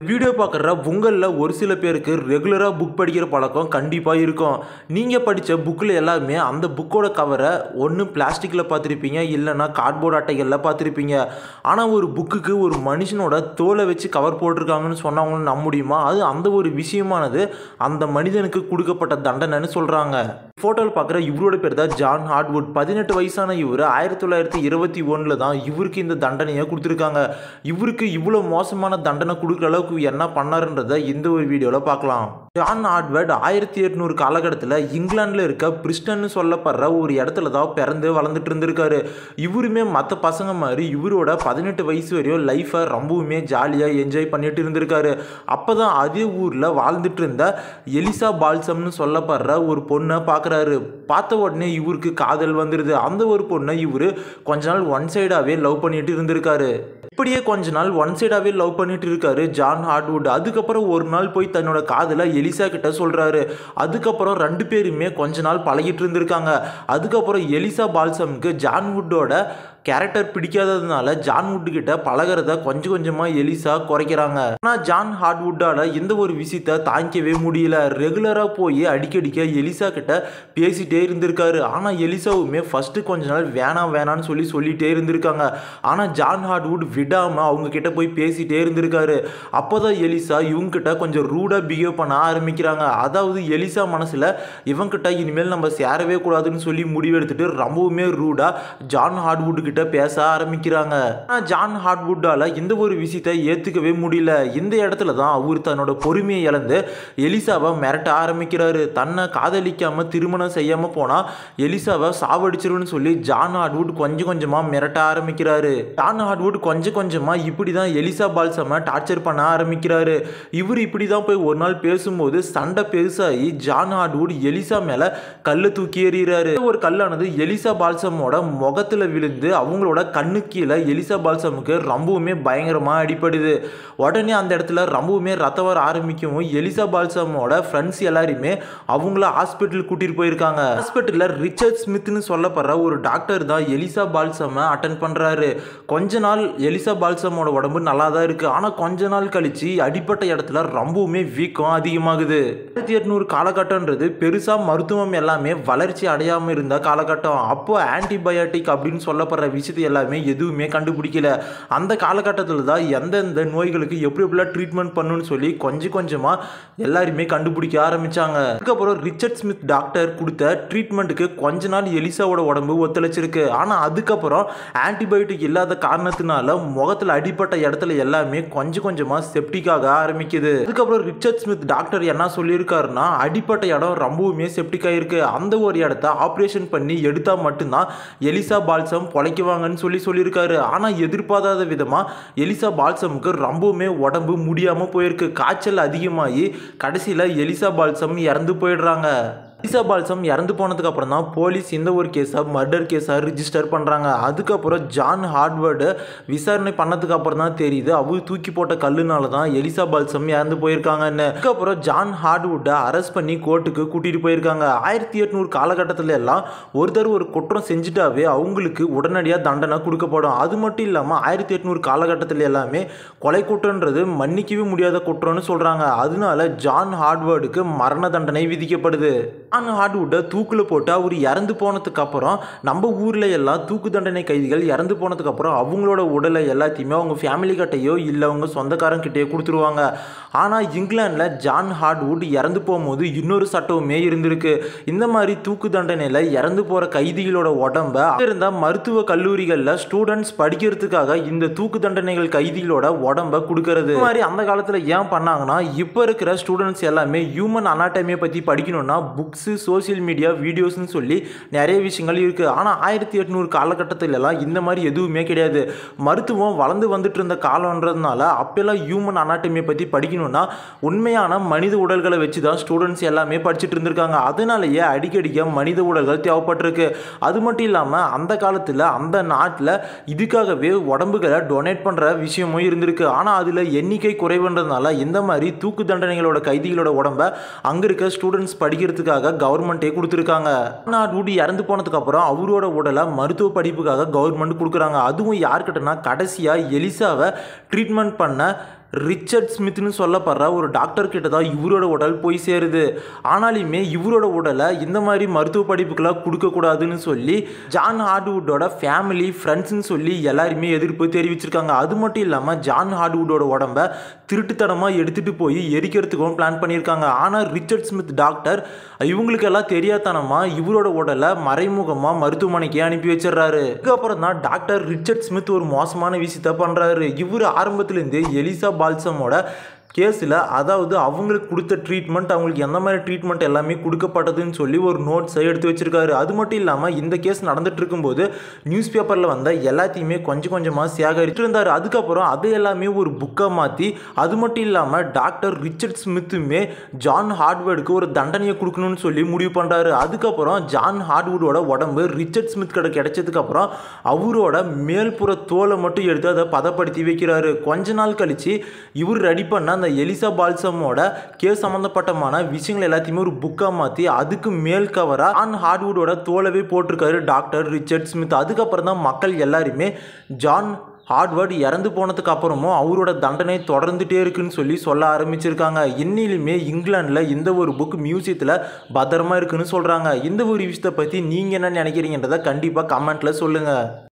video பார்க்குற உங்களில் ஒரு சில பேருக்கு ரெகுலராக புக் படிக்கிற பழக்கம் கண்டிப்பாக இருக்கும் நீங்கள் படித்த புக்கில் எல்லாமே அந்த புக்கோட கவரை ஒன்று பிளாஸ்டிக்கில் பார்த்துருப்பீங்க இல்லைன்னா கார்ட்போர்ட் அட்டைகளில் பார்த்துருப்பீங்க ஆனால் ஒரு புக்குக்கு ஒரு மனுஷனோட தோலை வச்சு கவர் போட்டிருக்காங்கன்னு சொன்னவங்களும் நம்ப முடியுமா அது அந்த ஒரு விஷயமானது அந்த மனிதனுக்கு கொடுக்கப்பட்ட தண்டனைன்னு சொல்கிறாங்க ஃபோட்டோவில் பார்க்குற இவரோட பேர் தான் ஜான் ஹார்ட்வுட் பதினெட்டு வயசான இவர் ஆயிரத்தி தொள்ளாயிரத்தி இருபத்தி ஒன்றில் தான் இவருக்கு இந்த தண்டனையை கொடுத்துருக்காங்க இவருக்கு இவ்வளோ மோசமான தண்டனை கொடுக்குற அளவுக்கு என்ன பண்ணாருன்றதை இந்த ஒரு வீடியோவில் பார்க்கலாம் ஜான் ஹார்ட்வர்ட் ஆயிரத்தி எட்நூறு காலகட்டத்தில் இங்கிலாந்தில் இருக்க பிரிஸ்டன்னு சொல்லப்படுற ஒரு இடத்துல தான் பிறந்து வளர்ந்துட்டு இருந்திருக்காரு இவருமே மற்ற பசங்க மாதிரி இவரோட பதினெட்டு வயசு வரையும் லைஃப்பை ரொம்பவுமே ஜாலியாக என்ஜாய் பண்ணிட்டு இருந்திருக்காரு அப்போ தான் அதே ஊரில் வாழ்ந்துட்டு இருந்த எலிசா பால்சம்னு சொல்லப்படுற ஒரு பொண்ணை பார்க்குறாரு பார்த்த உடனே இவருக்கு காதல் வந்துடுது அந்த ஒரு பொண்ணை இவர் கொஞ்ச நாள் ஒன் சைடாகவே லவ் பண்ணிட்டு இருந்திருக்காரு இப்படியே கொஞ்ச நாள் ஒன் சைடாகவே லவ் பண்ணிட்டு இருக்காரு ஜான் ஹார்ட்வுட் அதுக்கப்புறம் ஒரு நாள் போய் தன்னோட காதலை எலிசா கிட்ட சொல்கிறாரு அதுக்கப்புறம் ரெண்டு பேருமே கொஞ்ச நாள் பழகிட்டு இருந்திருக்காங்க அதுக்கப்புறம் எலிசா பால்சம்க்கு ஜான் வுட்டோட கேரக்டர் பிடிக்காததுனால ஜான் வுட் கிட்ட பழகிறத கொஞ்சம் கொஞ்சமாக எலிசா குறைக்கிறாங்க ஆனால் ஜான் ஹார்ட்வுட்டால் இந்த ஒரு விஷயத்த தாங்கிக்கவே முடியல ரெகுலராக போய் அடிக்கடிக்க எலிசா கிட்ட பேசிட்டே இருந்திருக்காரு ஆனால் எலிசாவுமே ஃபஸ்ட்டு கொஞ்ச நாள் வேணாம் வேணான்னு சொல்லி சொல்லிட்டே இருந்திருக்காங்க ஆனால் ஜான் ஹார்ட்வுட் விடாமல் அவங்க கிட்ட போய் பேசிட்டே இருந்திருக்காரு அப்போ தான் எலிசா இவங்க கிட்ட கொஞ்சம் ரூடாக பிஹேவ் பண்ண ஆரம்பிக்கிறாங்க அதாவது எலிசா மனசில் இவங்கிட்ட இனிமேல் நம்ம சேரவே கூடாதுன்னு சொல்லி முடிவெடுத்துட்டு ரொம்பவுமே ரூடாக ஜான் ஹார்ட்வுட் கிட்ட பேச ஆரம்பிக்கிறாங்க ஆனால் ஜான் ஹார்ட்வுட்டால் இந்த ஒரு விஷயத்தை ஏற்றுக்கவே முடியல இந்த இடத்துல தான் அவர் தன்னோட பொறுமையை இழந்து எலிசாவை மிரட்ட ஆரம்பிக்கிறாரு தன்னை காதலிக்காம திருமணம் செய்யாமல் போனால் எலிசாவை சாவடிச்சிருன்னு சொல்லி ஜான் ஹார்ட்வுட் கொஞ்சம் கொஞ்சமாக மிரட்ட ஆரம்பிக்கிறாரு ஜான் ஹார்ட்வுட் கொஞ்சம் கொஞ்சமாக இப்படி தான் எலிசா பால்சமை டார்ச்சர் பண்ண ஆரம்பிக்கிறாரு இவர் இப்படி தான் போய் ஒரு நாள் பேசும்போது சண்டை பெருசாகி ஜான் ஹார்ட்வுட் எலிசா மேலே கல்லை தூக்கி எறிகிறாரு ஒரு கல்லானது எலிசா பால்சமோட முகத்தில் விழுந்து அவங்களோட கண்ணு கீழே எலிசா பால்சமுக்கு ரொம்பவுமே பயங்கரமாக அடிப்படுது உடனே அந்த இடத்துல ரொம்பவுமே ரத்தம் வர ஆரம்பிக்கவும் எலிசா பால்சமோட ஃப்ரெண்ட்ஸ் எல்லாருமே அவங்கள ஹாஸ்பிட்டல் கூட்டிட்டு போயிருக்காங்க ஹாஸ்பிட்டலில் ரிச்சர்ட் ஸ்மித்னு சொல்லப்படுற ஒரு டாக்டர் தான் எலிசா பால்சமை அட்டன் பண்ணுறாரு கொஞ்ச நாள் எலிசா பால்சமோட உடம்பு நல்லா தான் இருக்குது ஆனால் கொஞ்ச நாள் கழிச்சு அடிப்பட்ட இடத்துல ரொம்பவுமே வீக்கம் அதிகமாகுது ஆயிரத்தி எட்நூறு காலகட்டன்றது பெருசாக மருத்துவம் எல்லாமே வளர்ச்சி அடையாமல் இருந்த காலகட்டம் அப்போ ஆன்டிபயோட்டிக் அப்படின்னு சொல்லப்படுற விஷயத்தை எல்லாமே எதுவுமே கண்டுபிடிக்கல அந்த காலகட்டத்தில் தான் எந்தெந்த நோய்களுக்கு எப்படி எப்படிலாம் ட்ரீட்மெண்ட் பண்ணணும்னு சொல்லி கொஞ்சம் கொஞ்சமாக எல்லாருமே கண்டுபிடிக்க ஆரம்பித்தாங்க அதுக்கப்புறம் ரிச்சர்ட் ஸ்மித் டாக்டர் கொடுத்த ட்ரீட்மெண்ட்டுக்கு கொஞ்ச நாள் எலிசாவோட உடம்பு ஒத்துழைச்சிருக்கு ஆனால் அதுக்கப்புறம் ஆன்டிபயோட்டிக் இல்லாத காரணத்தினால முகத்தில் அடிப்பட்ட இடத்துல எல்லாமே கொஞ்சம் கொஞ்சமாக செப்டிக்காக ஆரம்பிக்குது அதுக்கப்புறம் ரிச்சர்ட் ஸ்மித் டாக்டர் என்ன சொல்லியிருக்காருன்னா அடிப்பட்ட இடம் ரொம்பவுமே செப்டிக்காக இருக்கு அந்த ஒரு இடத்த ஆப்ரேஷன் பண்ணி எடுத்தால் மட்டும்தான் எலிசா பால்சம் பொழைக்குவாங்கன்னு சொல்லி சொல்லியிருக்காரு ஆனால் எதிர்பாராத விதமாக எலிசா பால்சமுக்கு ரொம்பவுமே உடம்பு முடியாமல் போயிருக்கு காய்ச்சல் அதிகமாகி கடைசியில் எலிசா பால்சம் இறந்து போயிடுறாங்க எலிசா பால்சம் இறந்து போனதுக்கு அப்புறம் தான் போலீஸ் இந்த ஒரு கேஸை மர்டர் கேஸாக ரிஜிஸ்டர் பண்ணுறாங்க அதுக்கப்புறம் ஜான் ஹார்ட்வர்டு விசாரணை பண்ணதுக்கு அப்புறம் தான் தெரியுது அவர் தூக்கி போட்ட கல்லுனால தான் எலிசா பால்சம் இறந்து போயிருக்காங்கன்னு அதுக்கப்புறம் ஜான் ஹார்ட்வுட்டை அரெஸ்ட் பண்ணி கோர்ட்டுக்கு கூட்டிகிட்டு போயிருக்காங்க ஆயிரத்தி எட்நூறு காலகட்டத்தில் எல்லாம் ஒருத்தர் ஒரு குற்றம் செஞ்சுட்டாவே அவங்களுக்கு உடனடியாக தண்டனை கொடுக்கப்படும் அது மட்டும் இல்லாமல் ஆயிரத்தி எட்நூறு காலகட்டத்தில் எல்லாமே கொலை குற்றன்றது மன்னிக்கவே முடியாத குற்றம்னு சொல்கிறாங்க அதனால ஜான் ஹார்ட்வர்டுக்கு மரண தண்டனை விதிக்கப்படுது ஜான் ஹார்ட்வுட்டை தூக்கில் போட்டு அவர் இறந்து போனதுக்கு அப்புறம் நம்ம ஊரில் எல்லாம் தூக்கு தண்டனை கைதிகள் இறந்து போனதுக்கு அப்புறம் அவங்களோட உடலை எல்லாத்தையுமே அவங்க ஃபேமிலி கிட்டேயோ இல்லை அவங்க சொந்தக்காரங்கிட்டேயோ கொடுத்துருவாங்க ஆனால் இங்கிலாந்தில் ஜான் ஹார்ட்வுட் இறந்து போகும்போது இன்னொரு சட்டமுமே இருந்திருக்கு இந்த மாதிரி தூக்கு தண்டனையில் இறந்து போகிற கைதிகளோட உடம்ப இருந்த மருத்துவ கல்லூரிகளில் ஸ்டூடெண்ட்ஸ் படிக்கிறதுக்காக இந்த தூக்கு தண்டனைகள் கைதிகளோட உடம்ப கொடுக்கறது இந்த மாதிரி அந்த காலத்தில் ஏன் பண்ணாங்கன்னா இப்போ இருக்கிற ஸ்டூடெண்ட்ஸ் எல்லாமே ஹியூமன் அனாட்டமியை பற்றி படிக்கணும்னா புக்ஸு சோஷியல் மீடியா வீடியோஸ்னு சொல்லி நிறைய விஷயங்கள் இருக்குது ஆனால் ஆயிரத்தி எட்நூறு காலகட்டத்திலலாம் இந்த மாதிரி எதுவுமே கிடையாது மருத்துவம் வளர்ந்து வந்துட்டு இருந்த காலன்றதுனால அப்போல்லாம் ஹியூமன் அனாட்டமியை பற்றி படிக்கணும்னா உண்மையான மனித உடல்களை வச்சு தான் ஸ்டூடெண்ட்ஸ் எல்லாமே படிச்சுட்டு இருந்திருக்காங்க அதனாலேயே அடிக்கடிக்க மனித உடல்கள் தேவைப்பட்டிருக்கு அது மட்டும் இல்லாமல் அந்த காலத்தில் அந்த நாட்டில் இதுக்காகவே உடம்புகளை டொனேட் பண்ணுற விஷயமும் இருந்திருக்கு ஆனால் அதில் எண்ணிக்கை குறைவுன்றதுனால இந்த மாதிரி தூக்கு தண்டனைகளோட கைதிகளோட உடம்ப அங்கே இருக்க ஸ்டூடெண்ட்ஸ் படிக்கிறதுக்காக கவர்மெண்ட்டே கொடுத்துருக்காங்க ஆனால் டூடி இறந்து போனதுக்கு அப்புறம் அவரோட உடலை மருத்துவ படிப்புக்காக கவர்மெண்ட் கொடுக்குறாங்க அதுவும் யார்கிட்டனா கடைசியாக எலிசாவை ட்ரீட்மெண்ட் பண்ண ரிச்சர்ட் ஸ்மித்னு சொல்லப்படுற ஒரு டாக்டர் கிட்ட தான் இவரோட உடல் போய் சேருது ஆனாலுமே இவரோட உடலை இந்த மாதிரி மருத்துவ படிப்புக்கெல்லாம் கொடுக்கக்கூடாதுன்னு சொல்லி ஜான் ஹார்ட்வுட்டோட ஃபேமிலி ஃப்ரெண்ட்ஸ்னு சொல்லி எல்லாருமே எதிர்ப்பு தெரிவிச்சிருக்காங்க அது மட்டும் இல்லாமல் ஜான் ஹார்ட்வுட்டோட உடம்ப திருட்டுத்தனமாக எடுத்துகிட்டு போய் எரிக்கிறதுக்கும் பிளான் பண்ணியிருக்காங்க ஆனால் ரிச்சர்ட் ஸ்மித் டாக்டர் இவங்களுக்கெல்லாம் தெரியாதனமாக இவரோட உடலை மறைமுகமாக மருத்துவமனைக்கு அனுப்பி வச்சிடுறாரு இதுக்கப்புறம் தான் டாக்டர் ரிச்சர்ட் ஸ்மித் ஒரு மோசமான விஷயத்த பண்ணுறாரு இவர் ஆரம்பத்துலேருந்து எலிசா பால்சமோட கேஸில் அதாவது அவங்களுக்கு கொடுத்த ட்ரீட்மெண்ட் அவங்களுக்கு எந்த மாதிரி ட்ரீட்மெண்ட் எல்லாமே கொடுக்கப்பட்டதுன்னு சொல்லி ஒரு நோட்ஸை எடுத்து வச்சிருக்காரு அது மட்டும் இல்லாமல் இந்த கேஸ் நடந்துட்டு இருக்கும்போது நியூஸ் பேப்பரில் வந்த எல்லாத்தையுமே கொஞ்சம் கொஞ்சமாக சேகரித்து இருந்தார் அதுக்கப்புறம் அதை எல்லாமே ஒரு புக்காக மாற்றி அது மட்டும் இல்லாமல் டாக்டர் ரிச்சர்ட் ஸ்மித்துமே ஜான் ஹார்ட்வேர்டுக்கு ஒரு தண்டனையை கொடுக்கணும்னு சொல்லி முடிவு பண்ணுறாரு அதுக்கப்புறம் ஜான் ஹார்ட்வுட்டோட உடம்பு ரிச்சர்ட் ஸ்மித் கிட்ட கிடைச்சதுக்கப்புறம் அவரோட மேல்புற தோலை மட்டும் எடுத்து அதை பதப்படுத்தி வைக்கிறாரு கொஞ்ச நாள் கழித்து இவர் ரெடி பண்ண அந்த எலிசா பால்சமோட கேஸ் சம்மந்தப்பட்டமான விஷயங்கள் எல்லாத்தையுமே ஒரு புக்காக மாற்றி அதுக்கு மேல் கவராக ஆன் ஹார்ட்வுட்டோட தோலவே போட்டிருக்காரு டாக்டர் ரிச்சர்ட் ஸ்மித் அதுக்கப்புறம் தான் மக்கள் எல்லாருமே ஜான் ஹார்ட்வர்ட் இறந்து போனதுக்கு அப்புறமும் அவரோட தண்டனை தொடர்ந்துட்டே இருக்குன்னு சொல்லி சொல்ல ஆரம்பிச்சிருக்காங்க இன்னிலுமே இங்கிலாண்டில் இந்த ஒரு புக் மியூசியத்தில் பத்திரமா இருக்குன்னு சொல்கிறாங்க இந்த ஒரு விஷயத்தை பற்றி நீங்கள் என்ன நினைக்கிறீங்கன்றதை கண்டிப்பாக கமெண்ட்டில் சொல்லுங்கள்